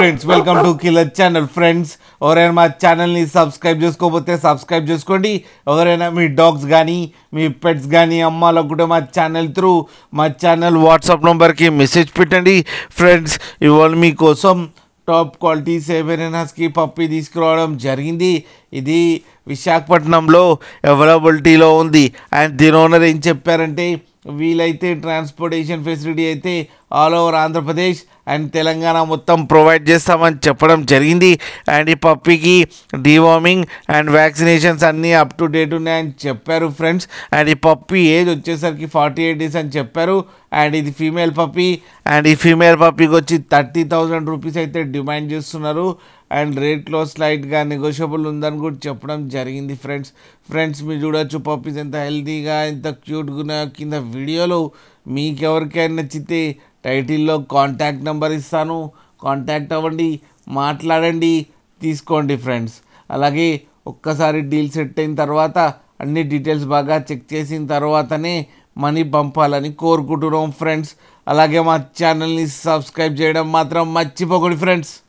friends welcome to killer channel friends ఎవరైనా మా ఛానల్ని సబ్స్క్రైబ్ చేసుకోకపోతే సబ్స్క్రైబ్ చేసుకోండి ఎవరైనా మీ డాగ్స్ కానీ మీ పెట్స్ కానీ అమ్మాలకు కూడా మా ఛానల్ త్రూ మా ఛానల్ వాట్సాప్ నెంబర్కి మెసేజ్ పెట్టండి ఫ్రెండ్స్ ఇవాళ మీకోసం టాప్ క్వాలిటీ సేవెరెనాస్కి పప్పి తీసుకురావడం జరిగింది ఇది విశాఖపట్నంలో అవైలబిలిటీలో ఉంది అండ్ దీని ఓనర్ ఏం చెప్పారంటే వీలైతే ట్రాన్స్పోర్టేషన్ ఫెసిలిటీ అయితే all over Andhra Pradesh and Telangana మొత్తం ప్రొవైడ్ చేస్తామని చెప్పడం జరిగింది అండ్ ఈ పప్పీకి డివార్మింగ్ అండ్ వ్యాక్సినేషన్స్ అన్నీ అప్ టు డేట్ ఉన్నాయని చెప్పారు ఫ్రెండ్స్ అండ్ ఈ పప్పీ ఏజ్ వచ్చేసరికి ఫార్టీ ఎయిట్ డేస్ అని చెప్పారు అండ్ ఇది ఫీమేల్ పప్పీ అండ్ ఈ ఫీమేల్ పప్పీకి వచ్చి థర్టీ థౌజండ్ రూపీస్ అయితే డిమాండ్ చేస్తున్నారు అండ్ రేట్లో స్లైట్గా నెగోషియబుల్ ఉందని కూడా చెప్పడం జరిగింది ఫ్రెండ్స్ ఫ్రెండ్స్ మీరు చూడొచ్చు పప్పీస్ ఎంత హెల్తీగా ఎంత క్యూట్గా కింద వీడియోలో మీకు ఎవరికైనా నచ్చితే టైటిల్లో కాంటాక్ట్ నెంబర్ ఇస్తాను కాంటాక్ట్ అవ్వండి మాట్లాడండి తీసుకోండి ఫ్రెండ్స్ అలాగే ఒక్కసారి డీల్ సెట్ అయిన తర్వాత అన్ని డీటెయిల్స్ బాగా చెక్ చేసిన తర్వాతనే మనీ పంపాలని కోరుకుంటున్నాం ఫ్రెండ్స్ అలాగే మా ఛానల్ని సబ్స్క్రైబ్ చేయడం మాత్రం మర్చిపోకండి ఫ్రెండ్స్